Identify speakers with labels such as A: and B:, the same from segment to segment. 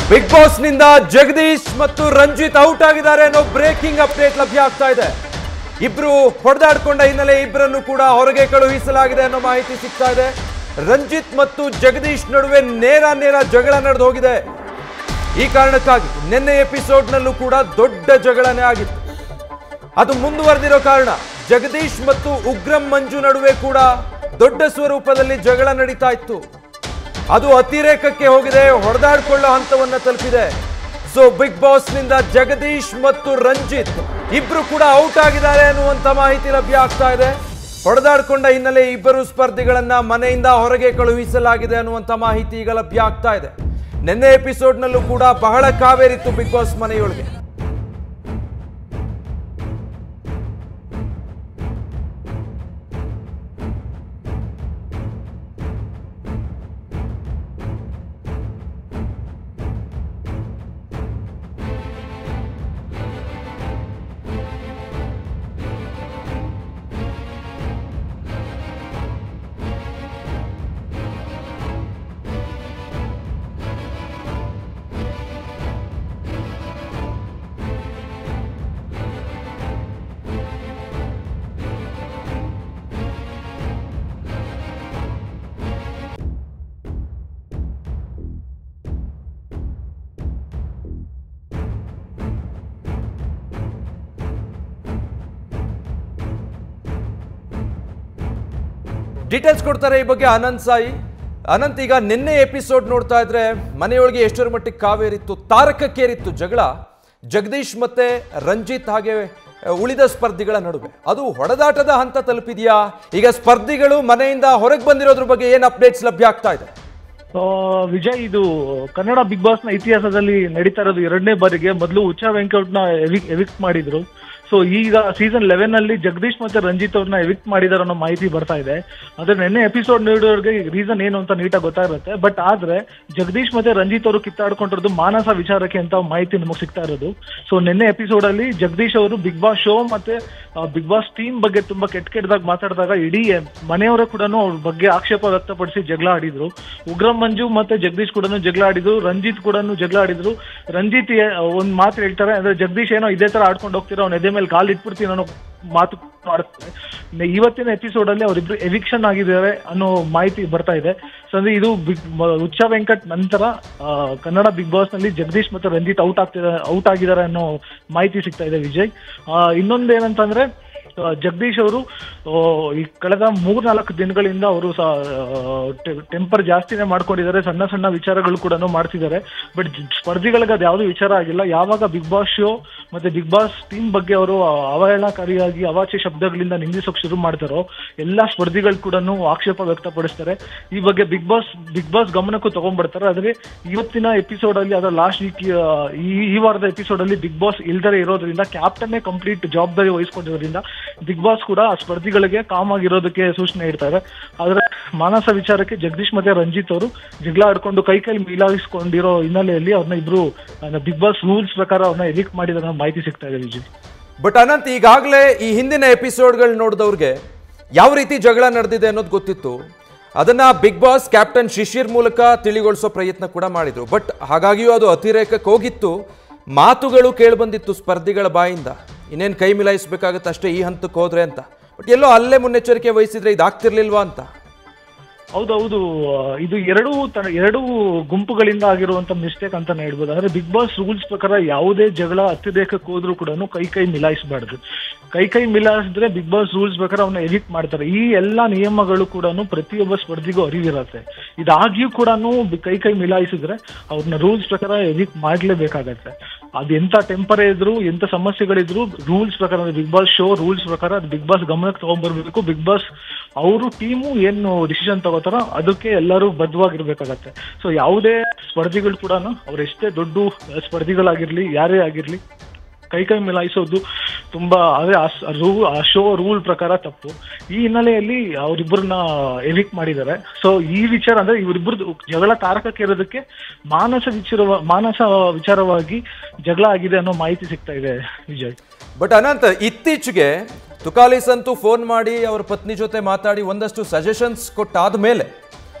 A: big boss ನಿಂದ ಜಗದೀಶ್ ಮತ್ತು Ranjit out ಆಗಿದ್ದಾರೆ ಅನ್ನೋ ಬ್ರೇಕಿಂಗ್ ಅಪ್ಡೇಟ್ ಲಭ್ಯ ಆಗ್ತಾ ಇದೆ ಇಬ್ರು ಹೊಡೆದಾಡ್ಕೊಂಡ ಹಿನ್ನೆಲೆ ಇಬ್ಬರನ್ನು ಕೂಡ ಹೊರಗೆ ಕಳುಹಿಸಲಾಗಿದೆ ಅನ್ನೋ ಮಾಹಿತಿ ಸಿಗ್ತಾ ಇದೆ ರಂಜಿತ್ ಮತ್ತು ಜಗದೀಶ್ ನಡುವೆ ನೇರ ನೇರ ಜಗಳ ನಡೆದು ಹೋಗಿದೆ ಈ ಕಾರಣಕ್ಕಾಗಿ ನಿನ್ನೆ ಎಪಿಸೋಡ್ನಲ್ಲೂ ಕೂಡ ದೊಡ್ಡ ಜಗಳನೇ ಆಗಿತ್ತು ಅದು ಮುಂದುವರೆದಿರೋ ಕಾರಣ ಜಗದೀಶ್ ಮತ್ತು ಉಗ್ರಂ ಮಂಜು ನಡುವೆ ಕೂಡ ದೊಡ್ಡ ಸ್ವರೂಪದಲ್ಲಿ ಜಗಳ ನಡೀತಾ ಇತ್ತು ಅದು ಅತಿರೇಕಕ್ಕೆ ಹೋಗಿದೆ ಹೊಡೆದಾಡ್ಕೊಳ್ಳೋ ಹಂತವನ್ನ ತಲುಪಿದೆ ಸೊ ಬಿಗ್ ಬಾಸ್ ನಿಂದ ಜಗದೀಶ್ ಮತ್ತು ರಂಜಿತ್ ಇಬ್ರು ಕೂಡ ಔಟ್ ಆಗಿದ್ದಾರೆ ಅನ್ನುವಂತ ಮಾಹಿತಿ ಲಭ್ಯ ಆಗ್ತಾ ಇದೆ ಹೊಡೆದಾಡ್ಕೊಂಡ ಹಿನ್ನೆಲೆ ಇಬ್ಬರು ಸ್ಪರ್ಧಿಗಳನ್ನ ಮನೆಯಿಂದ ಹೊರಗೆ ಕಳುಹಿಸಲಾಗಿದೆ ಅನ್ನುವಂತ ಮಾಹಿತಿ ಈಗ ಲಭ್ಯ ಆಗ್ತಾ ಇದೆ ನಿನ್ನೆ ಎಪಿಸೋಡ್ನಲ್ಲೂ ಕೂಡ ಬಹಳ ಕಾವೇರಿತ್ತು ಬಿಗ್ ಬಾಸ್ ಮನೆಯೊಳಗೆ ಡೀಟೇಲ್ಸ್ ಕೊಡ್ತಾರೆ ಈ ಬಗ್ಗೆ ಅನಂತ್ ಸಾಯಿ ಅನಂತ್ ಈಗ ನಿನ್ನೆ ಎಪಿಸೋಡ್ ನೋಡ್ತಾ ಇದ್ರೆ ಮನೆಯೊಳಗೆ ಎಷ್ಟರ ಮಟ್ಟಿಗೆ ಕಾವೇರಿತ್ತು ತಾರಕಕ್ಕೇರಿತ್ತು ಜಗಳ ಜಗದೀಶ್ ಮತ್ತೆ ರಂಜಿತ್ ಹಾಗೆ ಅ, ಉಳಿದ ಸ್ಪರ್ಧಿಗಳ ನಡುವೆ ಅದು ಹೊಡೆದಾಟದ ಹಂತ ತಲುಪಿದೆಯಾ ಈಗ ಸ್ಪರ್ಧಿಗಳು ಮನೆಯಿಂದ ಹೊರಗೆ ಬಂದಿರೋದ್ರ ಬಗ್ಗೆ ಏನು ಅಪ್ಡೇಟ್ಸ್ ಲಭ್ಯ ಆಗ್ತಾ ಇದೆ
B: ಆ, ವಿಜಯ್ ಇದು ಕನ್ನಡ ಬಿಗ್ ಬಾಸ್ ನ ಇತಿಹಾಸದಲ್ಲಿ ನಡೀತಾ ಇರೋದು ಎರಡನೇ ಬಾರಿಗೆ ಮೊದಲು ಉಚ್ಚ ವೆಂಕಟ್ನ ಎವಿಕ್ಟ್ ಮಾಡಿದ್ರು ಸೊ ಈಗ ಸೀಸನ್ ಲೆವೆನ್ ಅಲ್ಲಿ ಜಗದೀಶ್ ಮತ್ತೆ ರಂಜಿತ್ ಅವ್ರನ್ನ ಎವಿಕ್ಟ್ ಮಾಡಿದಾರೆ ಅನ್ನೋ ಮಾಹಿತಿ ಬರ್ತಾ ಇದೆ ಆದ್ರೆ ನಿನ್ನೆ ಎಪಿಸೋಡ್ ನೋಡೋರಿಗೆ ರೀಸನ್ ಏನು ಅಂತ ನೀಟಾಗಿ ಗೊತ್ತಾಗುತ್ತೆ ಬಟ್ ಆದ್ರೆ ಜಗದೀಶ್ ಮತ್ತೆ ರಂಜಿತ್ ಅವರು ಕಿತ್ತಾಡ್ಕೊಂಡಿರೋದು ಮಾನಸ ವಿಚಾರಕ್ಕೆ ಅಂತ ಮಾಹಿತಿ ನಮಗೆ ಸಿಗ್ತಾ ಇರೋದು ಸೊ ನಿನ್ನೆ ಎಪಿಸೋಡ್ ಅಲ್ಲಿ ಜಗದೀಶ್ ಅವರು ಬಿಗ್ ಬಾಸ್ ಶೋ ಮತ್ತೆ ಬಿಗ್ ಬಾಸ್ ಟೀಮ್ ಬಗ್ಗೆ ತುಂಬಾ ಕೆಟ್ಟ ಕೆಟ್ಟದಾಗ ಮಾತಾಡಿದಾಗ ಇಡೀ ಮನೆಯವರೇ ಕೂಡ ಅವ್ರ ಬಗ್ಗೆ ಆಕ್ಷೇಪ ವ್ಯಕ್ತಪಡಿಸಿ ಜಗಳ ಆಡಿದ್ರು ಉಗ್ರಂ ಮಂಜು ಮತ್ತೆ ಜಗದೀಶ್ ಕೂಡ ಜಗಳ ಆಡಿದ್ರು ರಂಜಿತ್ ಕೂಡ ಜಗಳ ಆಡಿದ್ರು ರಂಜಿತ್ ಏ- ಒಂದ್ ಮಾತು ಹೇಳ್ತಾರೆ ಅಂದ್ರೆ ಜಗದೀಶ್ ಏನೋ ಇದೇ ತರ ಆಡ್ಕೊಂಡು ಹೋಗ್ತಿರೋ ಅವ್ನ ಎದೆ ಮೇಲೆ ಕಾಲ್ ಇಟ್ಬಿಡ್ತೀನಿ ಅನ್ನೋ ಮಾತು ಆಡ್ತಾರೆ ನೆ- ಇವತ್ತಿನ ಎಪಿಸೋಡ್ ಅಲ್ಲಿ ಅವರಿಬ್ರು ಎವಿಕ್ಷನ್ ಆಗಿದ್ದಾರೆ ಅನ್ನೋ ಮಾಹಿತಿ ಬರ್ತಾ ಇದೆ ಸೊ ಅಂದ್ರೆ ಇದು ಬಿಗ್ ಉಚ್ಚ ವೆಂಕಟ್ ನಂತರ ಆ, ಕನ್ನಡ ಬಿಗ್ ಬಾಸ್ ನಲ್ಲಿ ಜಗದೀಶ್ ಮತ್ತು ರಂಜಿತ್ ಔಟ್ ಆಗ್ತಿದ್ದಾರೆ ಔಟ್ ಆಗಿದ್ದಾರೆ ಅನ್ನೋ ಮಾಹಿತಿ ಸಿಗ್ತಾ ಇದೆ ವಿಜಯ್ ಆ, ಇನ್ನೊಂದು ಏನಂತಂದ್ರೆ ಆ, ಜಗದೀಶ್ ಅವರು ಆ, ಈ ಕಳೆದ ಮೂರ್ನಾಲ್ಕು ದಿನಗಳಿಂದ ಅವರು ಟೆಂಪರ್ ಜಾಸ್ತಿನೇ ಮಾಡ್ಕೊಂಡಿದ್ದಾರೆ ಸಣ್ಣ ಸಣ್ಣ ವಿಚಾರಗಳು ಕೂಡ ಮಾಡ್ತಿದ್ದಾರೆ ಬಟ್ ಸ್ಪರ್ಧಿಗಳಿಗೆ ಅದು ಯಾವುದು ವಿಚಾರ ಆಗಿಲ್ಲ ಯಾವಾಗ ಬಿಗ್ ಬಾಸ್ ಶೋ ಮತ್ತೆ ಬಿಗ್ ಬಾಸ್ ಟೀಮ್ ಬಗ್ಗೆ ಅವರು ಅವಹೇಳನಕಾರಿಯಾಗಿ ಅವಾಚ್ಯ ಶಬ್ದಗಳಿಂದ ನಿಂದಿಸೋಕೆ ಶುರು ಮಾಡ್ತಾರೋ ಎಲ್ಲಾ ಸ್ಪರ್ಧಿಗಳು ಕೂಡ ಆಕ್ಷೇಪ ವ್ಯಕ್ತಪಡಿಸ್ತಾರೆ ಈ ಬಗ್ಗೆ ಬಿಗ್ ಬಾಸ್ ಬಿಗ್ ಬಾಸ್ ಗಮನಕ್ಕೂ ತಗೊಂಡ್ಬಿಡ್ತಾರೆ ಆದ್ರೆ ಇವತ್ತಿನ ಎಪಿಸೋಡ್ ಅಲ್ಲಿ ಅದರ ಲಾಸ್ಟ್ ವೀಕ್ ಈ ಈ ವಾರದ ಎಪಿಸೋಡ್ ಅಲ್ಲಿ ಬಿಗ್ ಬಾಸ್ ಇಲ್ದರೆ ಇರೋದ್ರಿಂದ ಕ್ಯಾಪ್ಟನ್ನೇ ಕಂಪ್ಲೀಟ್ ಜವಾಬ್ದಾರಿ ವಹಿಸ್ಕೊಂಡಿರೋದ್ರಿಂದ ಬಿಗ್ ಬಾಸ್ ಕೂಡ ಆ ಸ್ಪರ್ಧಿಗಳಿಗೆ ಕಾಮ್ ಆಗಿರೋದಕ್ಕೆ ಸೂಚನೆ ಇಡ್ತಾರೆ ಆದ್ರೆ ಮಾನಸ ವಿಚಾರಕ್ಕೆ ಜಗದೀಶ್ ಮತ್ತೆ ರಂಜಿತ್ ಅವರು ಜಗಳ ಆಡ್ಕೊಂಡು ಕೈ ಕೈ ಮಿಲಾಯಿಸ್ಕೊಂಡಿರೋ ಹಿನ್ನೆಲೆಯಲ್ಲಿ ಅವ್ರನ್ನ ಇಬ್ರು ಬಿಗ್ ಬಾಸ್ ರೂಲ್ಸ್ ಪ್ರಕಾರ ಅವ್ರನ್ನ ಎವಿಕ್ಟ್ ಮಾಡಿದ ಮಾಹಿತಿ ಸಿಗ್ತಾ ಇದೆ ವಿಜಯ್
A: ಬಟ್ ಅನಂತ್ ಈಗಾಗಲೇ ಈ ಹಿಂದಿನ ಎಪಿಸೋಡ್ಗಳು ನೋಡಿದವ್ರಿಗೆ ಯಾವ ರೀತಿ ಜಗಳ ನಡೆದಿದೆ ಅನ್ನೋದು ಗೊತ್ತಿತ್ತು ಅದನ್ನ ಬಿಗ್ ಬಾಸ್ ಕ್ಯಾಪ್ಟನ್ ಶಿಶಿರ್ ಮೂಲಕ ತಿಳಿಗೊಳಿಸೋ ಪ್ರಯತ್ನ ಕೂಡ ಮಾಡಿದ್ರು ಬಟ್ ಹಾಗಾಗಿಯೂ ಅದು ಅತಿರೇಕಕ್ಕೆ ಹೋಗಿತ್ತು ಮಾತುಗಳು ಕೇಳಿಬಂದಿತ್ತು ಸ್ಪರ್ಧಿಗಳ ಬಾಯಿಂದ ಇನ್ನೇನು ಕೈ ಮಿಲಾಯಿಸ್ಬೇಕಾಗತ್ತೆ ಅಷ್ಟೇ ಈ ಹಂತಕ್ಕೆ ಹೋದ್ರೆ ಅಂತ ಬಟ್ ಎಲ್ಲೋ ಅಲ್ಲೇ ಮುನ್ನೆಚ್ಚರಿಕೆ ವಹಿಸಿದ್ರೆ ಇದಾಗ್ತಿರ್ಲಿಲ್ವಾ ಅಂತ
B: ಹೌದೌದು ಆ, ಇದು ಎರಡು ತ- ಎರಡು ಗುಂಪುಗಳಿಂದ ಆಗಿರುವಂತ ಮಿಸ್ಟೇಕ್ ಅಂತಾನೆ ಹೇಳ್ಬೋದು ಅಂದ್ರೆ ಬಿಗ್ ಬಾಸ್ ರೂಲ್ಸ್ ಪ್ರಕಾರ ಯಾವುದೇ ಜಗಳ ಅತಿರೇಕಕ್ಕೆ ಹೋದ್ರೂ ಕೂಡ ಕೈ ಕೈ ಮಿಲಾಯಿಸಬಾರ್ದು ಕೈ ಕೈ ಮಿಲಾಯಿಸಿದ್ರೆ ಬಿಗ್ ಬಾಸ್ ರೂಲ್ಸ್ ಪ್ರಕಾರ ಅವನ್ನ ಎವಿಕ್ಟ್ ಮಾಡ್ತಾರೆ ಈ ಎಲ್ಲಾ ನಿಯಮಗಳು ಕೂಡ ಪ್ರತಿಯೊಬ್ಬ ಸ್ಪರ್ಧಿಗೂ ಅರಿವಿರತ್ತೆ ಇದಾಗಿಯೂ ಕೂಡ ಕೈ ಕೈ ಮಿಲಾಯಿಸಿದ್ರೆ ಅವ್ರನ್ನ ರೂಲ್ಸ್ ಪ್ರಕಾರ ಎವಿಕ್ಟ್ ಮಾಡ್ಲೇಬೇಕಾಗತ್ತೆ ಅದು ಎಂತ ಟೆಂಪರ್ ಇದ್ರು ಎಂತ ಸಮಸ್ಯೆಗಳಿದ್ರು ರೂಲ್ಸ್ ಪ್ರಕಾರ ಬಿಗ್ ಬಾಸ್ ಶೋ ರೂಲ್ಸ್ ಪ್ರಕಾರ ಅದು ಬಿಗ್ ಬಾಸ್ ಗಮನಕ್ಕೆ ತಗೊಂಡ್ಬರ್ಬೇಕು ಬಿಗ್ ಬಾಸ್ ಅವರು ಟೀಮು ಏನು ಡಿಸಿಷನ್ ತಗೋತಾರೋ ಅದಕ್ಕೆ ಎಲ್ಲರೂ ಬದ್ಧವಾಗಿರ್ಬೇಕಾಗತ್ತೆ ಸೊ ಯಾವುದೇ ಸ್ಪರ್ಧಿಗಳು ಕೂಡ ಅವ್ರು ಎಷ್ಟೇ ದೊಡ್ಡ ಸ್ಪರ್ಧಿಗಳಾಗಿರ್ಲಿ ಯಾರೇ ಆಗಿರ್ಲಿ ಕೈ ಕೈ ಮಿಲಾಯಿಸೋದು ತುಂಬಾ ಅದೇ ಆ ರೂ ಆ ಶೋ ರೂಲ್ ಪ್ರಕಾರ ತಪ್ಪು ಈ ಹಿನ್ನೆಲೆಯಲ್ಲಿ ಅವರಿಬ್ಬರನ್ನ ಎವಿಕ್ಟ್ ಮಾಡಿದ್ದಾರೆ ಸೊ ಈ ವಿಚಾರ ಅಂದ್ರೆ ಇವರಿಬ್ಬರದು ಜಗಳ ತಾರಕಕ್ಕೆ ಇರೋದಕ್ಕೆ ಮಾನಸ ವಿಚಾರ ಮಾನಸ ವಿಚಾರವಾಗಿ ಜಗಳ ಆಗಿದೆ ಅನ್ನೋ ಮಾಹಿತಿ ಸಿಗ್ತಾ ಇದೆ ವಿಜಯ್
A: ಬಟ್ ಅನಂತ್ ಇತ್ತೀಚೆಗೆ ತುಕಾಲಿಸ್ ಅಂತೂ ಫೋನ್ ಮಾಡಿ ಅವ್ರ ಪತ್ನಿ ಜೊತೆ ಮಾತಾಡಿ ಒಂದಷ್ಟು ಸಜೆಷನ್ಸ್ ಕೊಟ್ಟಾದ ಮೇಲೆ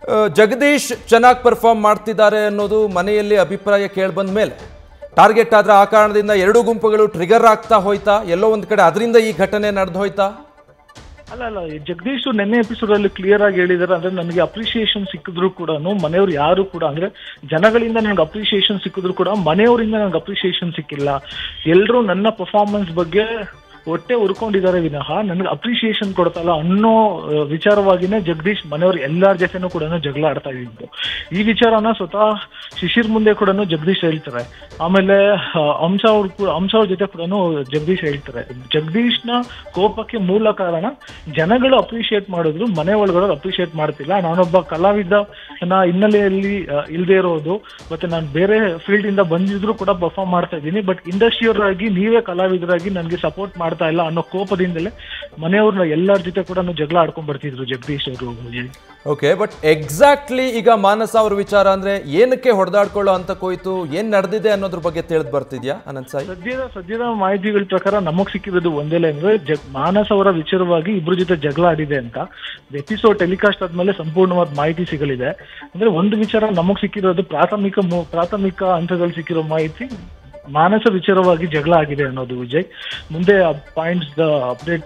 A: ಆ, ಜಗದೀಶ್ ಚೆನ್ನಾಗಿ ಪರ್ಫಾರ್ಮ್ ಮಾಡ್ತಿದ್ದಾರೆ ಅನ್ನೋದು ಮನೆಯಲ್ಲಿ ಅಭಿಪ್ರಾಯ ಕೇಳ್ಬಂದ ಮೇಲೆ ಟಾರ್ಗೆಟ್ ಆದ್ರೆ ಆ ಕಾರಣದಿಂದ ಎರಡೂ ಗುಂಪುಗಳು ಟ್ರಿಗರ್ ಆಗ್ತಾ ಹೋಯ್ತಾ ಎಲ್ಲೋ ಒಂದು ಕಡೆ ಅದರಿಂದ ಈ ಘಟನೆ ನಡೆದು ಹೋಯ್ತಾ
B: ಅಲ್ಲ ಅಲ್ಲ ಈ ಜಗದೀಶ್ ನಿನ್ನೆ ಎಪಿಸೋಡ್ ಅಲ್ಲಿ ಕ್ಲಿಯರ್ ಆಗಿ ಹೇಳಿದಾರೆ ಅಂದ್ರೆ ನನಗೆ ಅಪ್ರಿಸಿಯೇಷನ್ ಸಿಕ್ಕಿದ್ರು ಕೂಡ ಮನೆಯವ್ರು ಯಾರು ಕೂಡ ಅಂದ್ರೆ ಜನಗಳಿಂದ ನನಗೆ ಅಪ್ರಿಸಿಯೇಷನ್ ಸಿಕ್ಕಿದ್ರು ಕೂಡ ಮನೆಯವರಿಂದ ನನಗೆ ಅಪ್ರಿಸಿಯೇಷನ್ ಸಿಕ್ಕಿಲ್ಲ ಎಲ್ಲರೂ ನನ್ನ ಪರ್ಫಾರ್ಮೆನ್ಸ್ ಬಗ್ಗೆ ಹೊಟ್ಟೆ ಉರ್ಕೊಂಡಿದ್ದಾರೆ ವಿನಃ ನನಗೆ ಅಪ್ರಿಸಿಯೇಷನ್ ಕೊಡ್ತಲ್ಲ ಅನ್ನೋ ಆ, ವಿಚಾರವಾಗಿನೇ ಜಗದೀಶ್ ಮನೆಯವ್ರು ಎಲ್ಲಾರ ಜೊತೆನೂ ಕೂಡ ಜಗಳ ಆಡ್ತಾ ಇದ್ದು ಈ ವಿಚಾರನ ಸ್ವತಃ ಶಿಶಿರ್ ಮುಂದೆ ಕೂಡ ಜಗದೀಶ್ ಹೇಳ್ತಾರೆ ಆಮೇಲೆ ಆ, ಅಂಶ ಅವ್ರು ಕೂಡ ಅಂಶ ಅವ್ರ ಜೊತೆ ಕೂಡ ಜಗದೀಶ್ ಹೇಳ್ತಾರೆ ಜಗದೀಶ್ನ ಕೋಪಕ್ಕೆ ಮೂಲ ಕಾರಣ ಜನಗಳು ಅಪ್ರಿಶಿಯೇಟ್ ಮಾಡಿದ್ರು ಮನೆ ಒಳಗಡೆ ಅಪ್ರಿಶಿಯೇಟ್ ಮಾಡ್ತಿಲ್ಲ ನಾನೊಬ್ಬ ಕಲಾವಿದ ನನ್ನ ಹಿನ್ನೆಲೆಯಲ್ಲಿ ಆ, ಇಲ್ದೇ ಇರೋದು ಮತ್ತೆ ನಾನು ಬೇರೆ ಫೀಲ್ಡ್ ಇಂದ ಬಂದಿದ್ರು ಕೂಡ ಪರ್ಫಾರ್ಮ್ ಮಾಡ್ತಾ ಇದ್ದೀನಿ ಬಟ್ ಇಂಡಸ್ಟ್ರಿಯವರಾಗಿ ನೀವೇ ಕಲಾವಿದರಾಗಿ ನನಗೆ ಸಪೋರ್ಟ್ ಮಾಡ್ತಾ ಇಲ್ಲ ಅನ್ನೋ ಕೋಪದಿಂದಲೇ ಮನೆಯವ್ರನ್ನ ಎಲ್ಲರ ಜೊತೆ ಕೂಡ ಜಗಳ ಆಡ್ಕೊಂಡ್ ಬರ್ತಿದ್ರು ಜಗದೀಶ್ ಅವರು
A: ಓಕೆ ಬಟ್ ಎಕ್ಸಾಕ್ಟ್ಲಿ ಈಗ ಮಾನಸ ಅವ್ರ ವಿಚಾರ ಅಂದ್ರೆ ಏನಕ್ಕೆ ಹೊಡೆದಾಡ್ಕೊಳ್ಳೋ ಅಂತ ಹೋಯ್ತು ಏನ್ ನಡೆದಿದೆ ಅನ್ನೋದ್ರ ಬಗ್ಗೆ ತಿಳಿದು ಬರ್ತಿದ್ಯಾ ಅನಂತ್ ಸಾಯಿ
B: ಸದ್ಯದ ಸದ್ಯದ ಮಾಹಿತಿಗಳ ಪ್ರಕಾರ ನಮಗ್ ಸಿಕ್ಕಿರೋದು ಒಂದೇ ಅಂದ್ರೆ ಜಗ್ ಮಾನಸ್ ಅವರ ವಿಚಾರವಾಗಿ ಇಬ್ರು ಜೊತೆ ಜಗಳ ಆಡಿದೆ ಅಂತ ಎಪಿಸೋಡ್ ಟೆಲಿಕಾಸ್ಟ್ ಆದ್ಮೇಲೆ ಸಂಪೂರ್ಣವಾದ ಮಾಹಿತಿ ಸಿಗಲಿದೆ ಅಂದ್ರೆ ಒಂದು ವಿಚಾರ ನಮಗ್ ಸಿಕ್ಕಿರೋದು ಪ್ರಾಥಮಿಕ ಮು- ಪ್ರಾಥಮಿಕ ಹಂತದಲ್ಲಿ ಸಿಕ್ಕಿರೋ ಮಾಹಿತಿ ಮಾನಸ ವಿಚಾರವಾಗಿ ಜಗಳ ಆಗಿದೆ ಅನ್ನೋದು ವಿಜಯ್ ಮುಂದೆ points the update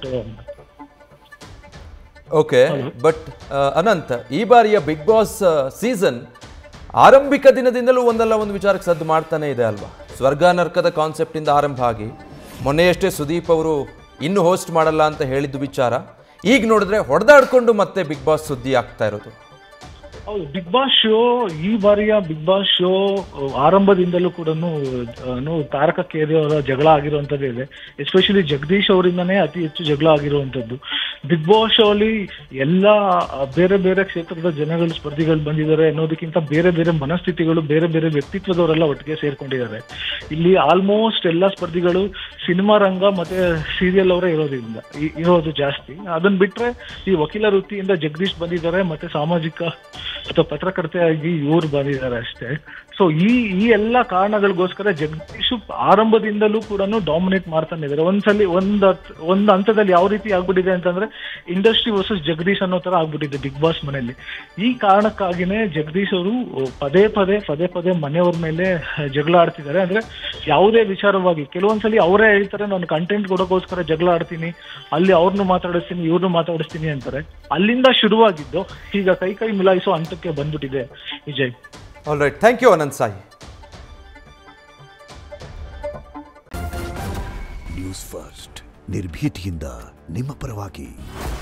A: okay but Anant ಈ ಬಾರಿಯ ಬಿಗ್ ಬಾಸ್ ಸೀಸನ್ ಆರಂಭಿಕ ದಿನದಿಂದಲೂ ಒಂದಲ್ಲ ಒಂದು ವಿಚಾರಕ್ಕೆ ಸದ್ದು ಮಾಡ್ತಾನೆ ಇದೆ ಅಲ್ವಾ ಸ್ವರ್ಗ ನರ್ಕದ ಕಾನ್ಸೆಪ್ಟಿಂದ ಆರಂಭ ಆಗಿ ಮೊನ್ನೆಯಷ್ಟೇ ಸುದೀಪ್ ಅವರು ಇನ್ನು ಹೋಸ್ಟ್ ಮಾಡಲ್ಲ ಅಂತ ಹೇಳಿದ್ದು ವಿಚಾರ ಈಗ ನೋಡಿದ್ರೆ ಹೊಡೆದಾಡ್ಕೊಂಡು ಮತ್ತೆ ಬಿಗ್ ಬಾಸ್ ಸುದ್ದಿ ಆಗ್ತಾ ಇರೋದು
B: ಹೌದು ಬಿಗ್ ಬಾಸ್ ಶೋ ಈ ಬಾರಿಯ ಬಿಗ್ ಬಾಸ್ ಶೋ ಆರಂಭದಿಂದಲೂ ಕೂಡ ತಾರಕ ಕೇರಿ ಅವರ ಜಗಳ ಆಗಿರುವಂತದ್ದೇ ಇದೆ ಎಸ್ಪೆಷಲಿ ಜಗದೀಶ್ ಅವರಿಂದನೇ ಅತಿ ಹೆಚ್ಚು ಜಗಳ ಆಗಿರುವಂತದ್ದು ಬಿಗ್ ಬಾಸ್ ಶೋ ಅಲ್ಲಿ ಎಲ್ಲ ಬೇರೆ ಬೇರೆ ಕ್ಷೇತ್ರದ ಜನಗಳು ಸ್ಪರ್ಧಿಗಳು ಬಂದಿದ್ದಾರೆ ಅನ್ನೋದಕ್ಕಿಂತ ಬೇರೆ ಬೇರೆ ಮನಸ್ಥಿತಿಗಳು ಬೇರೆ ಬೇರೆ ವ್ಯಕ್ತಿತ್ವದವರೆಲ್ಲ ಒಟ್ಟಿಗೆ ಸೇರ್ಕೊಂಡಿದ್ದಾರೆ ಇಲ್ಲಿ ಆಲ್ಮೋಸ್ಟ್ ಎಲ್ಲ ಸ್ಪರ್ಧಿಗಳು ಸಿನಿಮಾ ರಂಗ ಮತ್ತೆ ಸೀರಿಯಲ್ ಅವರೇ ಇರೋದ್ರಿಂದ ಇ- ಇರೋದು ಜಾಸ್ತಿ ಅದನ್ನ ಬಿಟ್ರೆ ಈ ವಕೀಲ ವೃತ್ತಿಯಿಂದ ಜಗದೀಶ್ ಬಂದಿದ್ದಾರೆ ಮತ್ತೆ ಸಾಮಾಜಿಕ ಅಥವಾ ಪತ್ರಕರ್ತೆಯಾಗಿ ಇವ್ರು ಬಂದಿದ್ದಾರೆ ಅಷ್ಟೇ ಸೊ ಈ ಈ ಎಲ್ಲ ಕಾರಣಗಳಿಗೋಸ್ಕರ ಜಗದೀಶ್ ಆರಂಭದಿಂದಲೂ ಕೂಡ ಡಾಮಿನೇಟ್ ಮಾಡ್ತಾನೆ ಇದ್ದಾರೆ ಒಂದ್ಸಲಿ ಒಂದ್ ಹತ್- ಒಂದ್ ಹಂತದಲ್ಲಿ ಯಾವ ರೀತಿ ಆಗ್ಬಿಟ್ಟಿದೆ ಅಂತಂದ್ರೆ ಇಂಡಸ್ಟ್ರಿ ವರ್ಸಸ್ ಜಗದೀಶ್ ಅನ್ನೋ ತರ ಆಗ್ಬಿಟ್ಟಿದೆ ಬಿಗ್ ಬಾಸ್ ಮನೆಯಲ್ಲಿ ಈ ಕಾರಣಕ್ಕಾಗಿನೇ ಜಗದೀಶ್ ಅವರು ಪದೇ ಪದೇ ಪದೇ ಪದೇ ಮನೆಯವ್ರ ಮೇಲೆ ಜಗಳ ಆಡ್ತಿದ್ದಾರೆ ಅಂದ್ರೆ ಯಾವುದೇ ವಿಚಾರವಾಗಿ ಕೆಲವೊಂದ್ಸಲಿ ಅವರೇ ಹೇಳ್ತಾರೆ ನಾನು ಕಂಟೆಂಟ್ ಕೊಡೋಕ್ಕೋಸ್ಕರ ಜಗಳ ಆಡ್ತೀನಿ ಅಲ್ಲಿ ಅವ್ರನ್ನು ಮಾತಾಡಿಸ್ತೀನಿ ಇವ್ರನ್ನು ಮಾತಾಡಿಸ್ತೀನಿ ಅಂತಾರೆ ಅಲ್ಲಿಂದ ಶುರುವಾಗಿದ್ದು ಈಗ ಕೈ ಕೈ ಮಿಲಾಯಿಸೋ ಹಂತಕ್ಕೆ ಬಂದ್ಬಿಟ್ಟಿದೆ Vijay
A: all right thank you Anant Sai
C: news first ನಿರ್ಭೀತಿಯಿಂದ ನಿಮ್ಮ ಪರವಾಗಿ